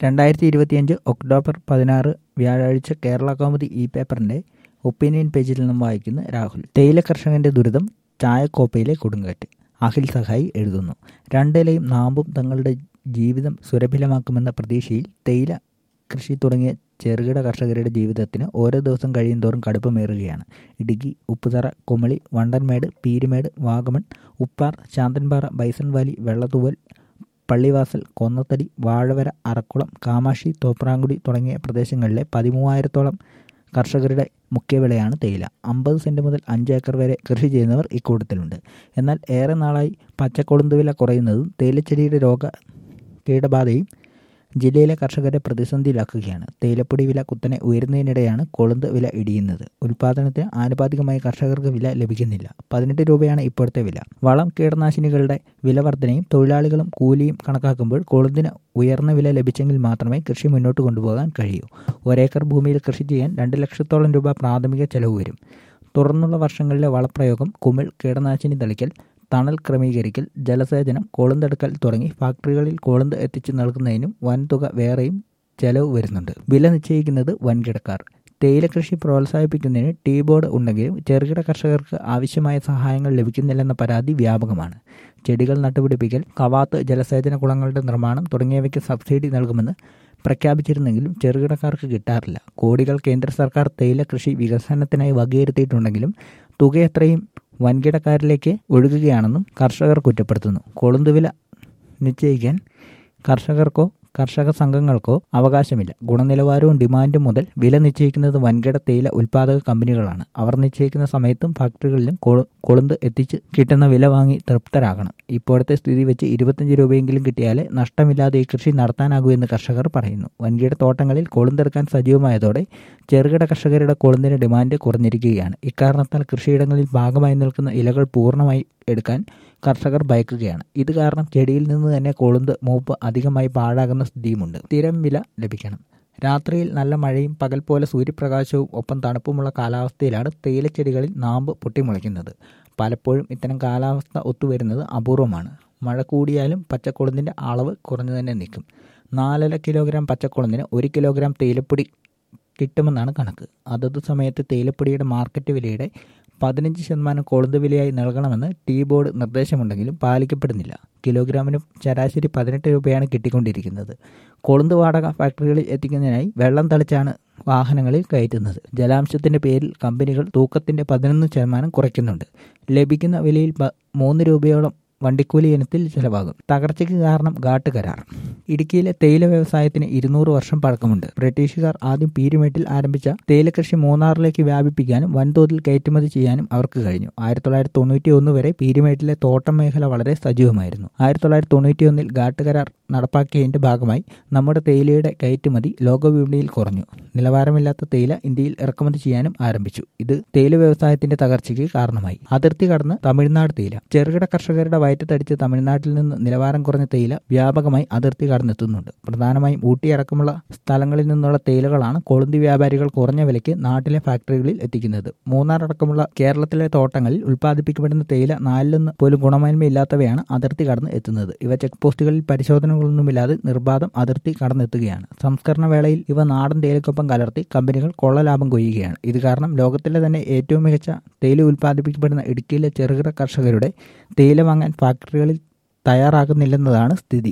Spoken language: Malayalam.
രണ്ടായിരത്തി ഇരുപത്തിയഞ്ച് ഒക്ടോബർ പതിനാറ് വ്യാഴാഴ്ച കേരള കൗമുദി ഇ പേപ്പറിന്റെ ഒപ്പീനിയൻ പേജിൽ നിന്നും വായിക്കുന്ന രാഹുൽ തേയില കർഷകന്റെ ദുരിതം ചായക്കോപ്പയിലെ കൊടുങ്കാറ്റ് അഖിൽ സഹായി എഴുതുന്നു രണ്ടിലയും നാമ്പും തങ്ങളുടെ ജീവിതം സുരഭിലമാക്കുമെന്ന പ്രതീക്ഷയിൽ തേയില കൃഷി തുടങ്ങിയ ചെറുകിട കർഷകരുടെ ജീവിതത്തിന് ഓരോ ദിവസം കഴിയുന്തോറും കടുപ്പമേറുകയാണ് ഇടുക്കി ഉപ്പുതറ കുമളി വണ്ടൻമേട് പീരുമേട് വാഗമൺ ഉപ്പാർ ശാന്തൻപാറ ബൈസൺ വാലി വെള്ളത്തൂവൽ പള്ളിവാസൽ കൊന്നത്തടി വാഴവര അറക്കുളം കാമാക്ഷി തോപ്രാങ്കുടി തുടങ്ങിയ പ്രദേശങ്ങളിലെ പതിമൂവായിരത്തോളം കർഷകരുടെ മുഖ്യവിളയാണ് തേയില അമ്പത് സെൻറ്റ് മുതൽ അഞ്ച് ഏക്കർ വരെ കൃഷി ചെയ്യുന്നവർ ഇക്കൂട്ടത്തിലുണ്ട് എന്നാൽ ഏറെ നാളായി പച്ചക്കൊളുന്ത് വില കുറയുന്നതും തേയിലച്ചെടിയുടെ രോഗ കീടബാധയും ജില്ലയിലെ കർഷകരെ പ്രതിസന്ധിയിലാക്കുകയാണ് തേയിലപ്പൊടി വില കുത്തനെ ഉയരുന്നതിനിടെയാണ് കൊളുന്ത് വില ഇടിയുന്നത് ഉൽപ്പാദനത്തിന് ആനുപാതികമായി കർഷകർക്ക് വില ലഭിക്കുന്നില്ല പതിനെട്ട് രൂപയാണ് ഇപ്പോഴത്തെ വില വളം കീടനാശിനികളുടെ വില വർധനയും തൊഴിലാളികളും കൂലിയും കണക്കാക്കുമ്പോൾ കൊളുന്തിന് ഉയർന്ന വില ലഭിച്ചെങ്കിൽ മാത്രമേ കൃഷി മുന്നോട്ട് കൊണ്ടുപോകാൻ കഴിയൂ ഒരേക്കർ ഭൂമിയിൽ കൃഷി ചെയ്യാൻ രണ്ട് ലക്ഷത്തോളം രൂപ പ്രാഥമിക ചെലവ് വരും തുടർന്നുള്ള വർഷങ്ങളിലെ വളപ്രയോഗം കുമിൾ കീടനാശിനി തളിക്കൽ തണൽ ക്രമീകരിക്കൽ ജലസേചനം കൊളുന്തെടുക്കൽ തുടങ്ങി ഫാക്ടറികളിൽ കൊളുന്ത് എത്തിച്ചു നൽകുന്നതിനും വൻതുക വേറെയും ചെലവ് വരുന്നുണ്ട് വില നിശ്ചയിക്കുന്നത് വൻകിടക്കാർ തേയില കൃഷി പ്രോത്സാഹിപ്പിക്കുന്നതിന് ടീ ബോർഡ് ഉണ്ടെങ്കിലും ചെറുകിട കർഷകർക്ക് ആവശ്യമായ സഹായങ്ങൾ ലഭിക്കുന്നില്ലെന്ന പരാതി വ്യാപകമാണ് ചെടികൾ നട്ടുപിടിപ്പിക്കൽ കവാത്ത് ജലസേചന കുളങ്ങളുടെ നിർമ്മാണം തുടങ്ങിയവയ്ക്ക് സബ്സിഡി നൽകുമെന്ന് പ്രഖ്യാപിച്ചിരുന്നെങ്കിലും ചെറുകിടക്കാർക്ക് കിട്ടാറില്ല കോടികൾ കേന്ദ്ര സർക്കാർ തേയില കൃഷി വികസനത്തിനായി വകയിരുത്തിയിട്ടുണ്ടെങ്കിലും തുകയത്രയും വൻകിടക്കാരിലേക്ക് ഒഴുകുകയാണെന്നും കർഷകർ കുറ്റപ്പെടുത്തുന്നു കൊളുന്തുവില നിശ്ചയിക്കാൻ കർഷകർക്കോ കർഷക സംഘങ്ങൾക്കോ അവകാശമില്ല ഗുണനിലവാരവും ഡിമാൻഡും മുതൽ വില നിശ്ചയിക്കുന്നത് വൻകിട തേയില ഉൽപ്പാദക കമ്പനികളാണ് അവർ നിശ്ചയിക്കുന്ന സമയത്തും ഫാക്ടറികളിലും കൊളുന്ത് എത്തിച്ച് കിട്ടുന്ന വില വാങ്ങി തൃപ്തരാകണം ഇപ്പോഴത്തെ സ്ഥിതി വെച്ച് ഇരുപത്തഞ്ച് രൂപയെങ്കിലും കിട്ടിയാലേ നഷ്ടമില്ലാതെ ഈ കൃഷി നടത്താനാകൂ എന്ന് കർഷകർ പറയുന്നു വൻകിട തോട്ടങ്ങളിൽ കൊളുന്തെടുക്കാൻ സജീവമായതോടെ ചെറുകിട കർഷകരുടെ കൊളുന്തിന് ഡിമാൻഡ് കുറഞ്ഞിരിക്കുകയാണ് ഇക്കാരണത്താൽ കൃഷിയിടങ്ങളിൽ ഭാഗമായി നിൽക്കുന്ന ഇലകൾ പൂർണ്ണമായി എടുക്കാൻ കർഷകർ ഭയക്കുകയാണ് ഇത് കാരണം ചെടിയിൽ നിന്ന് തന്നെ കൊളുന്ത് മൂപ്പ് അധികമായി പാഴാകുന്ന സ്ഥിതിയുമുണ്ട് സ്ഥിരം വില ലഭിക്കണം രാത്രിയിൽ നല്ല മഴയും പകൽ പോലെ സൂര്യപ്രകാശവും ഒപ്പം തണുപ്പുമുള്ള കാലാവസ്ഥയിലാണ് തേയിലച്ചെടികളിൽ നാമ്പ് പൊട്ടിമുളയ്ക്കുന്നത് പലപ്പോഴും ഇത്തരം കാലാവസ്ഥ ഒത്തുവരുന്നത് അപൂർവമാണ് മഴ കൂടിയാലും പച്ചക്കൊളുന്തിൻ്റെ അളവ് കുറഞ്ഞു തന്നെ നിൽക്കും നാലര കിലോഗ്രാം പച്ചക്കൊളുന്തിന് ഒരു കിലോഗ്രാം തേയിലപ്പൊടി കിട്ടുമെന്നാണ് കണക്ക് അതത് സമയത്ത് തേയിലപ്പൊടിയുടെ മാർക്കറ്റ് വിലയുടെ പതിനഞ്ച് ശതമാനം കൊളുന്ത് വിലയായി നൽകണമെന്ന് ടീ ബോർഡ് നിർദ്ദേശമുണ്ടെങ്കിലും പാലിക്കപ്പെടുന്നില്ല കിലോഗ്രാമിന് ശരാശരി പതിനെട്ട് രൂപയാണ് കിട്ടിക്കൊണ്ടിരിക്കുന്നത് കൊളുന്ത് വാടക ഫാക്ടറികളിൽ എത്തിക്കുന്നതിനായി വെള്ളം തളിച്ചാണ് വാഹനങ്ങളിൽ കയറ്റുന്നത് ജലാംശത്തിന്റെ പേരിൽ കമ്പനികൾ തൂക്കത്തിന്റെ പതിനൊന്ന് ശതമാനം കുറയ്ക്കുന്നുണ്ട് ലഭിക്കുന്ന വിലയിൽ മൂന്ന് രൂപയോളം വണ്ടിക്കൂലി ഇനത്തിൽ ചെലവാകും തകർച്ചയ്ക്ക് കാരണം ഘാട്ട് കരാർ ഇടുക്കിയിലെ തേയില വ്യവസായത്തിന് ഇരുന്നൂറ് വർഷം പഴക്കമുണ്ട് ബ്രിട്ടീഷുകാർ ആദ്യം പീരുമേട്ടിൽ ആരംഭിച്ച തേയില കൃഷി മൂന്നാറിലേക്ക് വ്യാപിപ്പിക്കാനും വൻതോതിൽ കയറ്റുമതി ചെയ്യാനും അവർക്ക് കഴിഞ്ഞു ആയിരത്തി തൊള്ളായിരത്തി തൊണ്ണൂറ്റി ഒന്ന് വരെ പീരുമേട്ടിലെ തോട്ടം മേഖല വളരെ സജീവമായിരുന്നു ആയിരത്തി തൊള്ളായിരത്തി തൊണ്ണൂറ്റി ഒന്നിൽ ഘാട്ട് കരാർ നടപ്പാക്കിയതിന്റെ ഭാഗമായി നമ്മുടെ തേയിലയുടെ കയറ്റുമതി ലോകവിപണിയിൽ കുറഞ്ഞു നിലവാരമില്ലാത്ത തേയില ഇന്ത്യയിൽ ഇറക്കുമതി ചെയ്യാനും ആരംഭിച്ചു ഇത് തേയില വ്യവസായത്തിന്റെ തകർച്ചയ്ക്ക് കാരണമായി അതിർത്തി കടന്ന് തമിഴ്നാട് തേയില ചെറുകിട കർഷകരുടെ വയറ്റത്തടിച്ച് തമിഴ്നാട്ടിൽ നിന്ന് നിലവാരം കുറഞ്ഞ തേയില വ്യാപകമായി അതിർത്തി കടന്നെത്തുന്നുണ്ട് പ്രധാനമായും ഊട്ടിയടക്കമുള്ള സ്ഥലങ്ങളിൽ നിന്നുള്ള തേയിലകളാണ് കൊളുന്തി വ്യാപാരികൾ കുറഞ്ഞ വിലയ്ക്ക് നാട്ടിലെ ഫാക്ടറികളിൽ എത്തിക്കുന്നത് മൂന്നാർ അടക്കമുള്ള കേരളത്തിലെ തോട്ടങ്ങളിൽ ഉൽപ്പാദിപ്പിക്കപ്പെടുന്ന തേയില നാലിലൊന്ന് പോലും ഗുണമേന്മയില്ലാത്തവയാണ് അതിർത്തി കടന്ന് എത്തുന്നത് ഇവ ചെക്ക് പോസ്റ്റുകളിൽ പരിശോധനകളൊന്നുമില്ലാതെ നിർബാധം അതിർത്തി കടന്നെത്തുകയാണ് സംസ്കരണ വേളയിൽ ഇവ നാടൻ തേയിലക്കൊപ്പം കലർത്തി കമ്പനികൾ കൊള്ളലാഭം കൊയ്യുകയാണ് ഇത് കാരണം ലോകത്തിലെ തന്നെ ഏറ്റവും മികച്ച തേയില ഉൽപ്പാദിപ്പിക്കപ്പെടുന്ന ഇടുക്കിയിലെ ചെറുകിട കർഷകരുടെ തേയില വാങ്ങാൻ ഫാക്ടറികളിൽ തയ്യാറാകുന്നില്ലെന്നതാണ് സ്ഥിതി